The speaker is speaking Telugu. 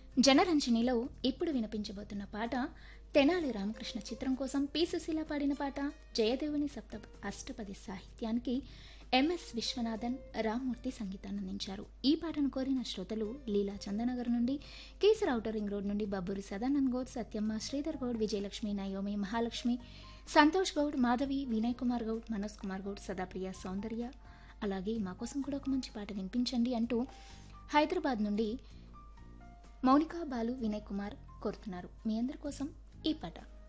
జనరంజనిలో ఇప్పుడు వినిపించబోతున్న పాట తెనాలి రామకృష్ణ చిత్రం కోసం పి సుశీల పాడిన పాట జయదేవుని సప్త అష్టపది సాహిత్యానికి ఎంఎస్ విశ్వనాథన్ రామ్మూర్తి సంగీతాన్ని అందించారు ఈ పాటను కోరిన శ్రోతలు లీలా చందనగర్ నుండి కేసర్ ఔటర్ రింగ్ రోడ్ నుండి బబ్బూరి సదానంద్ గౌడ్ సత్యమ్మ శ్రీధర్ గౌడ్ విజయలక్ష్మి నయోమి మహాలక్ష్మి సంతోష్ గౌడ్ మాధవి వినయ్ కుమార్ గౌడ్ మనోజ్ కుమార్ గౌడ్ సదాప్రియ సౌందర్య అలాగే మా కోసం కూడా ఒక మంచి పాట వినిపించండి అంటూ హైదరాబాద్ నుండి మౌనిక బాలు వినయ్ కుమార్ కోరుతున్నారు మీ అందరి కోసం ఈ పాట